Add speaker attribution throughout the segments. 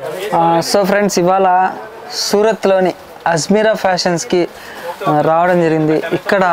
Speaker 1: So friends ఇవాళ సూరత్లోని అజ్మీరా ఫ్యాషన్స్కి ఆ, రావడం జరిగింది ఇక్కడ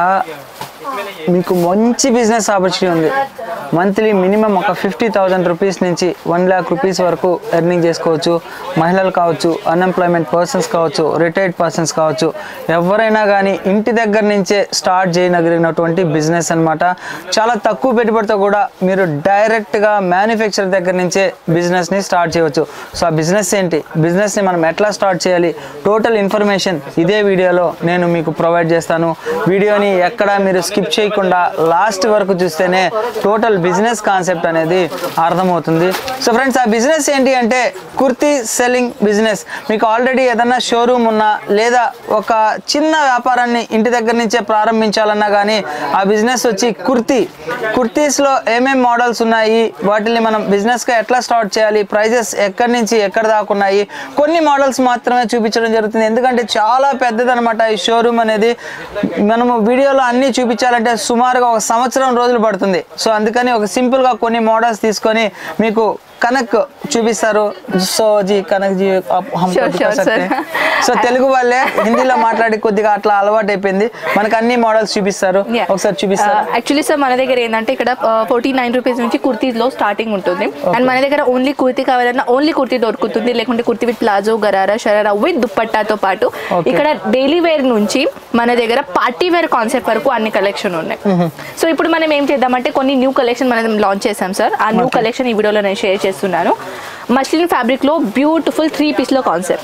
Speaker 1: మీకు మంచి బిజినెస్ ఆపర్చునిటీ ఉంది మంత్లీ మినిమం ఒక ఫిఫ్టీ థౌజండ్ రూపీస్ నుంచి వన్ ల్యాక్ రూపీస్ వరకు ఎర్నింగ్ చేసుకోవచ్చు మహిళలు కావచ్చు అన్ఎంప్లాయ్మెంట్ పర్సన్స్ కావచ్చు రిటైర్డ్ పర్సన్స్ కావచ్చు ఎవరైనా కానీ ఇంటి దగ్గర నుంచే స్టార్ట్ చేయగలిగినటువంటి బిజినెస్ అన్నమాట చాలా తక్కువ పెట్టుబడితో కూడా మీరు డైరెక్ట్గా మ్యానుఫ్యాక్చర్ దగ్గర నుంచే బిజినెస్ని స్టార్ట్ చేయవచ్చు సో ఆ బిజినెస్ ఏంటి బిజినెస్ని మనం ఎట్లా స్టార్ట్ చేయాలి టోటల్ ఇన్ఫర్మేషన్ ఇదే వీడియోలో నేను మీకు ప్రొవైడ్ చేస్తాను వీడియోని ఎక్కడ మీరు స్కిప్ చేయకుండా లాస్ట్ వరకు చూస్తేనే టోటల్ బిజినెస్ కాన్సెప్ట్ అనేది అర్థమవుతుంది సో ఫ్రెండ్స్ ఆ బిజినెస్ ఏంటి అంటే కుర్తీ సెల్లింగ్ బిజినెస్ మీకు ఆల్రెడీ ఏదన్నా షోరూమ్ ఉన్నా లేదా ఒక చిన్న వ్యాపారాన్ని ఇంటి దగ్గర నుంచే ప్రారంభించాలన్నా కానీ ఆ బిజినెస్ వచ్చి కుర్తీ కుర్తీస్లో ఏమేం మోడల్స్ ఉన్నాయి వాటిని మనం బిజినెస్గా ఎట్లా స్టార్ట్ చేయాలి ప్రైజెస్ ఎక్కడి నుంచి ఎక్కడ దాకా ఉన్నాయి కొన్ని మోడల్స్ మాత్రమే చూపించడం జరుగుతుంది ఎందుకంటే చాలా పెద్దదన్నమాట ఈ షోరూమ్ అనేది మనము వీడియోలో అన్నీ చూపించాలంటే సుమారుగా ఒక సంవత్సరం రోజులు పడుతుంది సో అందుకని ఒక సింపుల్గా కొన్ని మోడల్స్ తీసుకొని మీకు కనక్ చూపిస్తారు సో జీ కనక్ జీ ఆప్ హమ్
Speaker 2: Sure,
Speaker 1: దిఖా
Speaker 2: sure,
Speaker 1: సక్తే
Speaker 2: sir.
Speaker 1: హై. సో తెలుగు వాళ్ళే హిందీలో మాట్లాడి కొద్దిగా అట్లా అలవాటు అయిపోయింది మనకు అన్ని మోడల్స్ చూపిస్తారు ఒకసారి చూపిస్తారు
Speaker 2: యాక్చువల్లీ సార్ మన దగ్గర ఏంటంటే ఇక్కడ ఫోర్టీ నైన్ రూపీస్ నుంచి కుర్తీలో స్టార్టింగ్ ఉంటుంది అండ్ మన దగ్గర ఓన్లీ కుర్తీ కావాలన్నా ఓన్లీ కుర్తీ దొరుకుతుంది లేకుంటే kurti with palazzo gharara sharara with దుప్పట్టాతో పాటు
Speaker 1: Okay.
Speaker 2: ఇక్కడ డైలీ వేర్ నుంచి మన దగ్గర పార్టీ వేర్ కాన్సెప్ట్ వరకు అన్ని కలెక్షన్ ఉన్నాయి సో ఇప్పుడు మనం ఏం చేద్దామంటే కొన్ని న్యూ కలెక్షన్ మనం లాంచ్ చేసాం సార్ ఆ న్యూ కలెక్షన్ ఈ వీడియోలో నేను షేర్ చేస్తున్నాను మస్లిన్ ఫ్యాబ్రిక్ లో బ్యూటిఫుల్ త్రీ పీస్ లో కాన్సెప్ట్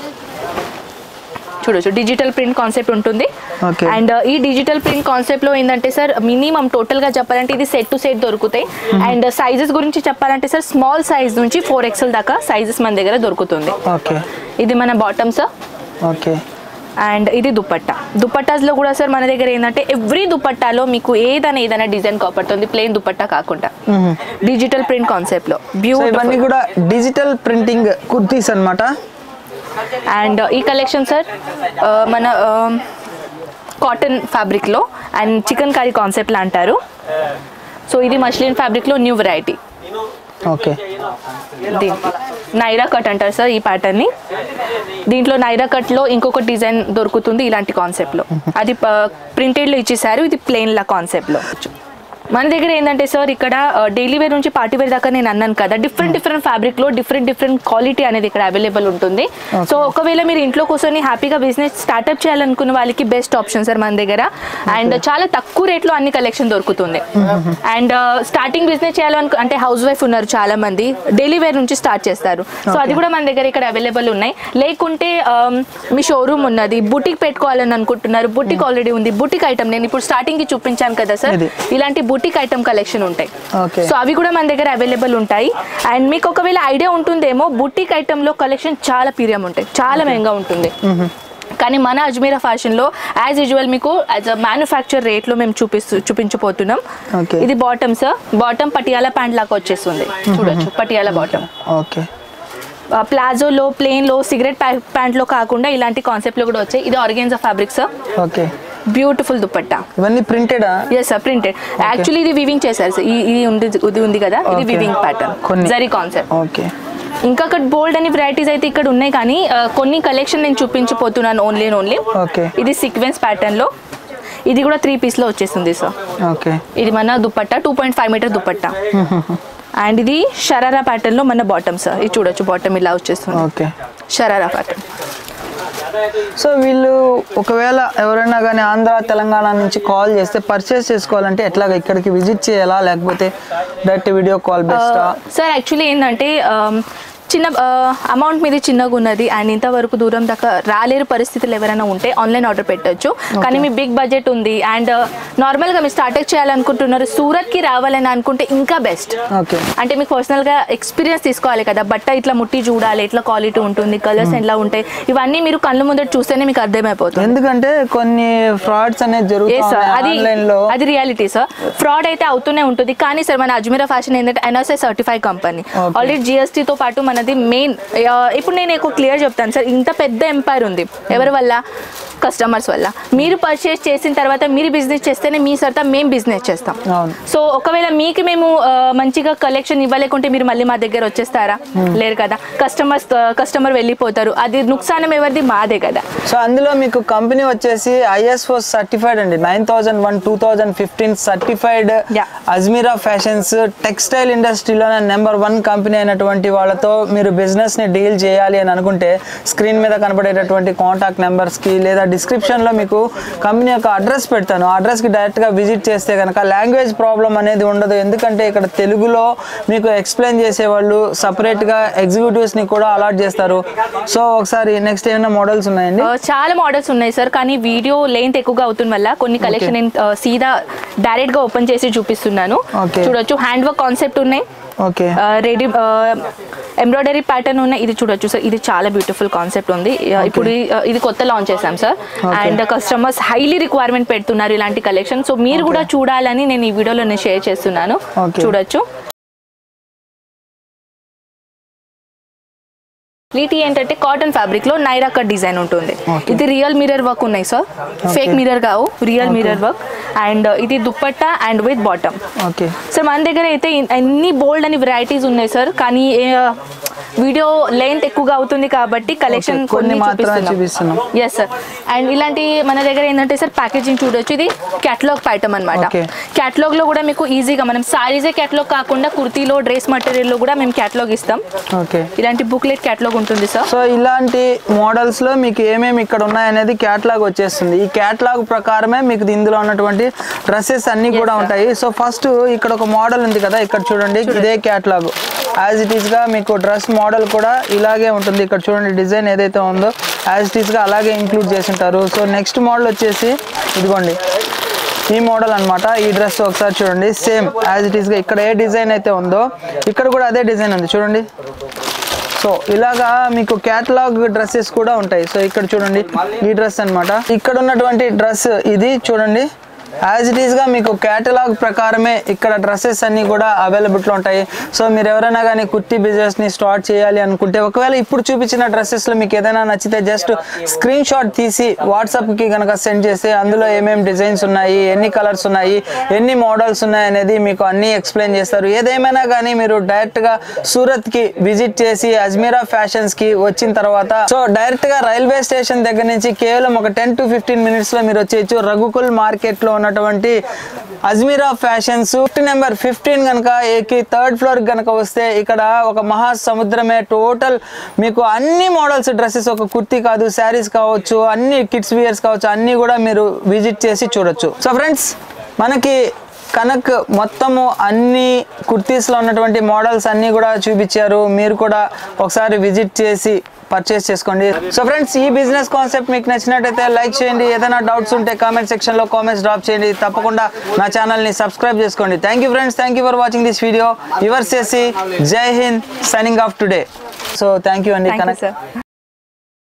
Speaker 2: చూడొచ్చు డిజిటల్ ప్రింట్ కాన్సెప్ట్ ఉంటుంది
Speaker 1: Okay.
Speaker 2: అండ్ ఈ డిజిటల్ ప్రింట్ కాన్సెప్ట్ లో ఏంటంటే సార్ మినిమం టోటల్ గా చెప్పాలంటే ఇది సెట్ టు సెట్ దొరుకుతాయి అండ్ సైజెస్ గురించి చెప్పాలంటే సార్ స్మాల్ సైజ్ నుంచి ఫోర్ ఎక్స్ఎల్ దాకా సైజెస్ మన దగ్గర దొరుకుతుంది
Speaker 1: ఓకే
Speaker 2: ఇది మన బాటమ్ సార్
Speaker 1: ఓకే
Speaker 2: అండ్ ఇది దుపట్టా దుపట్టాస్లో కూడా సార్ మన దగ్గర ఏంటంటే ఎవ్రీ దుపట్టాలో మీకు ఏదైనా ఏదైనా డిజైన్ కాపడుతుంది ప్లెయిన్ దుపట్టా కాకుండా డిజిటల్ ప్రింట్ కాన్సెప్ట్లో
Speaker 1: సో ఇవన్నీ
Speaker 2: బ్యూటిఫుల్
Speaker 1: కూడా డిజిటల్ ప్రింటింగ్ కుర్తీస్ అన్నమాట
Speaker 2: అండ్ ఈ కలెక్షన్ సార్ మన కాటన్ ఫ్యాబ్రిక్లో అండ్ చికెన్ కర్రీ కాన్సెప్ట్లో అంటారు సో ఇది మష్లిన్ ఫ్యాబ్రిక్లో న్యూ వెరైటీ
Speaker 1: ఓకే
Speaker 2: దీంట్లో నైరా కట్ అంటారు సార్ ఈ ప్యాటర్న్ని దీంట్లో నైరా కట్లో ఇంకొక డిజైన్ దొరుకుతుంది ఇలాంటి కాన్సెప్ట్లో అది ప్రింటెడ్లో ఇచ్చేసారు ఇది ప్లెయిన్లా కాన్సెప్ట్లో మన దగ్గర ఏంటంటే సార్ ఇక్కడ డైలీ వేర్ నుంచి పార్టీ వేర్ దాకా నేను అన్నాను కదా డిఫరెంట్ డిఫరెంట్ ఫ్యాబ్రిక్లో డిఫరెంట్ డిఫరెంట్ క్వాలిటీ అనేది ఇక్కడ అవైలబుల్ ఉంటుంది సో ఒకవేళ మీరు ఇంట్లో కూర్చొని హ్యాపీగా బిజినెస్ స్టార్ట్అప్ చేయాలనుకున్న వాళ్ళకి బెస్ట్ ఆప్షన్ సార్ మన దగ్గర అండ్ చాలా తక్కువ రేట్లో అన్ని కలెక్షన్ దొరుకుతుంది అండ్ స్టార్టింగ్ బిజినెస్ చేయాలనుకు అంటే హౌస్ వైఫ్ ఉన్నారు చాలా మంది డైలీ వేర్ నుంచి స్టార్ట్ చేస్తారు సో అది కూడా మన దగ్గర ఇక్కడ అవైలబుల్ ఉన్నాయి లేకుంటే um, మీ షోరూమ్ ఉన్నది బుటిక్ పెట్టుకోవాలని అనుకుంటున్నారు బుటిక్ ఆల్రెడీ ఉంది బుటిక్ ఐటమ్ నేను ఇప్పుడు స్టార్టింగ్ కి చూపించాను కదా సార్
Speaker 1: ఇది.
Speaker 2: ఇలాంటి బుటిక్ ఐటమ్ కలెక్షన్ ఉంటాయి
Speaker 1: Okay.
Speaker 2: సో అవి కూడా మన దగ్గర అవైలబుల్ ఉంటాయి అండ్ మీకు ఒకవేళ ఐడియా ఉంటుందేమో బుటిక్ ఐటమ్ లో కలెక్షన్ చాలా పీరియం ఉంటాయి చాలా మెహంగా ఉంటుంది కానీ మన అజ్మీరా ఫ్యాషన్లో యాజ్ యూజువల్ మీకు యాజ్ అ మ్యానుఫ్యాక్చర్ రేట్లో మేము చూపిస్తూ చూపించబోతున్నాం
Speaker 1: Okay.
Speaker 2: ఇది bottom sir bottom Patiala pant లాగా వచ్చేస్తుంది చూడొచ్చు పటియాలా బాటమ్
Speaker 1: ఓకే
Speaker 2: ప్లాజోలో ప్లేన్లో సిగరెట్ ప్యాంట్లో కాకుండా ఇలాంటి కాన్సెప్ట్లో కూడా వచ్చాయి ఇది organza fabric sir
Speaker 1: okay
Speaker 2: beautiful dupatta
Speaker 1: ఇవన్నీ ప్రింటెడా
Speaker 2: ఎస్ సార్ ప్రింటెడ్ యాక్చువల్లీ ఇది వివింగ్ చేశారు సార్ ఈ ఇది ఉంది ఇది ఉంది కదా ఇది
Speaker 1: Okay.
Speaker 2: వివింగ్ ప్యాటర్న్
Speaker 1: కొన్ని.
Speaker 2: జరీ కాన్సెప్ట్
Speaker 1: ఓకే
Speaker 2: ఇంకా అక్కడ బోల్డ్ అని వెరైటీస్ అయితే ఇక్కడ ఉన్నాయి కానీ ఆ, కొన్ని కలెక్షన్ నేను చూపించబోతున్నాను ఓన్లీ అండ్ ఓన్లీ
Speaker 1: ఓకే
Speaker 2: ఇది సీక్వెన్స్ ప్యాటర్న్ లో ఇది కూడా త్రీ పీస్ లో వచ్చేస్తుంది సార్
Speaker 1: ఓకే
Speaker 2: ఇది మన dupatta two point five meter dupatta and ఇది షరారా ప్యాటర్న్ లో మన బాటమ్ సార్ ఇది చూడొచ్చు బాటమ్ ఇలా వచ్చేస్తుంది
Speaker 1: ఓకే
Speaker 2: షరారా ప్యాటర్న్
Speaker 1: సో వీళ్ళు ఒకవేళ ఎవరైనా కానీ ఆంధ్ర తెలంగాణ నుంచి కాల్ చేస్తే పర్చేస్ చేసుకోవాలంటే ఎట్లాగ ఇక్కడికి విజిట్ చేయాలా లేకపోతే డైరెక్ట్ వీడియో కాల్ బెస్టా
Speaker 2: సార్ యాక్చువల్లీ ఏంటంటే ఆమ్, చిన్న అమౌంట్ మీది చిన్నగా ఉన్నది అండ్ ఇంతవరకు దూరం దాకా రాలేరు పరిస్థితులు ఎవరైనా ఉంటే ఆన్లైన్ ఆర్డర్ పెట్టొచ్చు కానీ మీ బిగ్ బడ్జెట్ ఉంది అండ్ నార్మల్గా మీరు స్టార్ట్అప్ చేయాలనుకుంటున్నారు సూరత్కి రావాలని అనుకుంటే ఇంకా బెస్ట్
Speaker 1: ఓకే
Speaker 2: అంటే మీకు పర్సనల్గా ఎక్స్పీరియన్స్ తీసుకోవాలి కదా బట్ట ఇట్లా ముట్టి చూడాలి ఎట్లా క్వాలిటీ ఉంటుంది కలర్స్ ఎలా ఉంటాయి ఇవన్నీ మీరు కళ్ళు ముందర చూస్తేనే మీకు అర్థమైపోతుంది
Speaker 1: ఎందుకంటే కొన్ని ఫ్రాడ్స్ అనేది
Speaker 2: ఏ
Speaker 1: జరుగుతాయి
Speaker 2: సార్ అది
Speaker 1: ఆన్లైన్ లో
Speaker 2: అది రియాలిటీ సార్ ఫ్రాడ్ అయితే అవుతూనే ఉంటుంది కానీ సార్ మన అజ్మీరా ఫ్యాషన్ ఏంటంటే NSI certify company
Speaker 1: Okay.
Speaker 2: Already GST తో పాటు మన అన్నది మెయిన్ ఇప్పుడు నేను ఎక్కువ క్లియర్ చెప్తాను సార్ ఇంత పెద్ద ఎంపైర్ ఉంది ఎవరి వల్ల కస్టమర్స్ వల్ల మీరు పర్చేస్ చేసిన తర్వాత మీరు బిజినెస్ చేస్తేనే మీ సరదా మేము బిజినెస్ చేస్తాం
Speaker 1: అవును
Speaker 2: సో ఒకవేళ మీకు మేము ఆ, మంచిగా కలెక్షన్ ఇవ్వలేకుంటే మీరు మళ్ళీ మా దగ్గర వచ్చేస్తారా లేరు కదా కస్టమర్స్ కస్టమర్ వెళ్ళిపోతారు అది నుక్సానం ఎవరిది మాదే కదా
Speaker 1: సో అందులో మీకు కంపెనీ వచ్చేసి ఐఎస్ఓ సర్టిఫైడ్ అండి nine thousand one two thousand fifteen certified
Speaker 2: Yeah.
Speaker 1: Ajmera fashions textile ఇండస్ట్రీలోనే నెంబర్ వన్ కంపెనీ అయినటువంటి వాళ్ళతో మీరు బిజినెస్ని డీల్ చేయాలి అని అనుకుంటే స్క్రీన్ మీద కనబడేటటువంటి కాంటాక్ట్ నెంబర్స్కి లేదా డిస్క్రిప్షన్లో మీకు కంపెనీ యొక్క అడ్రస్ పెడతాను ఆ అడ్రస్కి డైరెక్ట్గా విజిట్ చేస్తే కనుక లాంగ్వేజ్ ప్రాబ్లం అనేది ఉండదు ఎందుకంటే ఇక్కడ తెలుగులో మీకు ఎక్స్ప్లెయిన్ చేసేవాళ్ళు సపరేట్గా ఎగ్జిక్యూటివ్స్ని కూడా అలాట్ చేస్తారు సో ఒకసారి నెక్స్ట్ ఏమైనా మోడల్స్ ఉన్నాయండి
Speaker 2: ఆ, చాలా మోడల్స్ ఉన్నాయి సార్ కానీ వీడియో లెంత్ ఎక్కువగా అవుతున్న వల్ల కొన్ని కలెక్షన్ నేను ఆ, సీదా డైరెక్ట్ గా ఓపెన్ చేసి చూపిస్తున్నాను
Speaker 1: Okay.
Speaker 2: చూడొచ్చు హ్యాండ్ వర్క్ కాన్సెప్ట్ ఉన్నాయి
Speaker 1: ఓకే
Speaker 2: రెడీ ఎంబ్రాయిడరీ ప్యాటర్న్ ఉన్నాయి ఇది చూడొచ్చు సార్ ఇది చాలా బ్యూటిఫుల్ కాన్సెప్ట్ ఉంది ఆ, ఇప్పుడు ఈ- ఆ, ఇది కొత్త లాంచ్ చేశాం sir and customers highly requirement పెడుతున్నారు ఇలాంటి కలెక్షన్ సో మీరు కూడా చూడాలని నేను ఈ వీడియోలో నేను షేర్ చేస్తున్నాను
Speaker 1: Okay.
Speaker 2: చూడొచ్చు లీటీ ఏంటంటే కాటన్ ఫ్యాబ్రిక్ లో నైరా కట్ డిజైన్ ఉంటుంది ఇది రియల్ మిరర్ వర్క్ ఉన్నాయి సార్ ఫేక్ మిరర్ కావు రియల్ మిరర్ వర్క్ అండ్ ఇది dupatta and with bottom
Speaker 1: okay
Speaker 2: sir మన దగ్గర అయితే ఇన్- అన్ని బోల్డ్ అని వెరైటీస్ ఉన్నాయి సార్ కానీ వీడియో లెంత్ ఎక్కువగా అవుతుంది కాబట్టి కలెక్షన్
Speaker 1: Okay, కొన్ని
Speaker 2: కొన్ని
Speaker 1: మాత్రమే
Speaker 2: చూపిస్తున్నాం
Speaker 1: చూపిస్తున్నాం.
Speaker 2: ఎస్ సార్ అండ్ ఇలాంటి మన దగ్గర ఏంటంటే సార్ ప్యాకేజింగ్ చూడొచ్చు ఇది క్యాటలాగ్ ఐటమ్ అనమాట
Speaker 1: Okay.
Speaker 2: క్యాటలాగ్ లో కూడా మీకు ఈజీగా మనం సారీసే క్యాటలాగ్ కాకుండా కుర్తీలో డ్రెస్ మెటీరియల్ లో కూడా మేము క్యాటలాగ్ ఇస్తాం
Speaker 1: ఓకే
Speaker 2: ఇలాంటి బుక్లెట్ క్యాటలాగ్ ఉంటుంది సార్
Speaker 1: సో ఇలాంటి మోడల్స్ లో మీకు ఏమేమి ఇక్కడ ఉన్నాయనేది క్యాట్లాగ్ వచ్చేస్తుంది ఈ క్యాట్లాగ్ ప్రకారమే మీకు ఇందులో ఉన్నటువంటి డ్రెస్సెస్ అన్ని కూడా
Speaker 2: sir.
Speaker 1: ఉంటాయి సో ఫస్ట్ ఇక్కడ ఒక మోడల్ ఉంది కదా ఇక్కడ చూడండి ఇదే క్యాట్లాగ్ యాజ్ ఇట్ ఈస్ గా మీకు డ్రెస్ మోడల్ కూడా ఇలాగే ఉంటుంది ఇక్కడ చూడండి డిజైన్ ఏదైతే ఉందో యాజ్ ఇట్ ఈస్ గా అలాగే ఇంక్లూడ్ చేసి ఉంటారు సో నెక్స్ట్ మోడల్ వచ్చేసి ఇదిగోండి ఈ మోడల్ అన్నమాట ఈ డ్రెస్ ఒకసారి చూడండి సేమ్ యాజ్ ఇట్ ఈస్ గా ఇక్కడ ఏ డిజైన్ అయితే ఉందో ఇక్కడ కూడా అదే డిజైన్ ఉంది చూడండి సో ఇలాగా మీకు క్యాటలాగ్ డ్రెస్సెస్ కూడా ఉంటాయి సో ఇక్కడ చూడండి ఈ డ్రెస్ అన్నమాట ఇక్కడ ఉన్నటువంటి డ్రెస్ ఇది చూడండి యాజ్ ఇట్ ఈస్గా మీకు క్యాటలాగ్ ప్రకారమే ఇక్కడ డ్రెస్సెస్ అన్నీ కూడా అవైలబుల్లో ఉంటాయి సో మీరు ఎవరైనా కానీ కుర్తీ బిజినెస్ని స్టార్ట్ చేయాలి అనుకుంటే ఒకవేళ ఇప్పుడు చూపించిన డ్రెస్సెస్లో మీకు ఏదైనా నచ్చితే జస్ట్ స్క్రీన్ షాట్ తీసి వాట్సాప్కి కనుక సెండ్ చేసి అందులో ఏమేమి డిజైన్స్ ఉన్నాయి ఎన్ని కలర్స్ ఉన్నాయి ఎన్ని మోడల్స్ ఉన్నాయి అనేది మీకు అన్నీ ఎక్స్ప్లెయిన్ చేస్తారు ఏదేమైనా కానీ మీరు డైరెక్ట్గా సూరత్కి విజిట్ చేసి అజ్మీరా ఫ్యాషన్స్కి వచ్చిన తర్వాత సో డైరెక్ట్గా రైల్వే స్టేషన్ దగ్గర నుంచి కేవలం ఒక టెన్ టు ఫిఫ్టీన్ మినిట్స్లో మీరు వచ్చేయచ్చు రఘుకుల్ మార్కెట్లో ఉన్నటువంటి అజ్మీరా ఫ్యాషన్స్ నెంబర్ ఫిఫ్టీన్ కనుక ఏకి థర్డ్ ఫ్లోర్ కనుక వస్తే ఇక్కడ ఒక మహా సముద్రమే టోటల్ మీకు అన్ని మోడల్స్ డ్రెస్సెస్ ఒక కుర్తీ కాదు శారీస్ కావచ్చు అన్ని కిడ్స్ వియర్స్ కావచ్చు అన్ని కూడా మీరు విజిట్ చేసి చూడొచ్చు సో ఫ్రెండ్స్ మనకి కనక్ మొత్తము అన్ని కుర్తీస్లో ఉన్నటువంటి మోడల్స్ అన్నీ కూడా చూపించారు మీరు కూడా ఒకసారి విజిట్ చేసి పర్చేస్ చేసుకోండి సో ఫ్రెండ్స్ ఈ బిజినెస్ కాన్సెప్ట్ మీకు నచ్చినట్టయితే లైక్ చేయండి ఏదైనా డౌట్స్ ఉంటే కామెంట్ సెక్షన్లో కామెంట్స్ డ్రాప్ చేయండి తప్పకుండా నా ఛానల్ని సబ్స్క్రైబ్ చేసుకోండి thank you friends thank you for watching this video your చేసి Jai Hind signing off today so thank you అండి
Speaker 2: థ్యాంక్ యూ
Speaker 1: కనక్
Speaker 2: సార్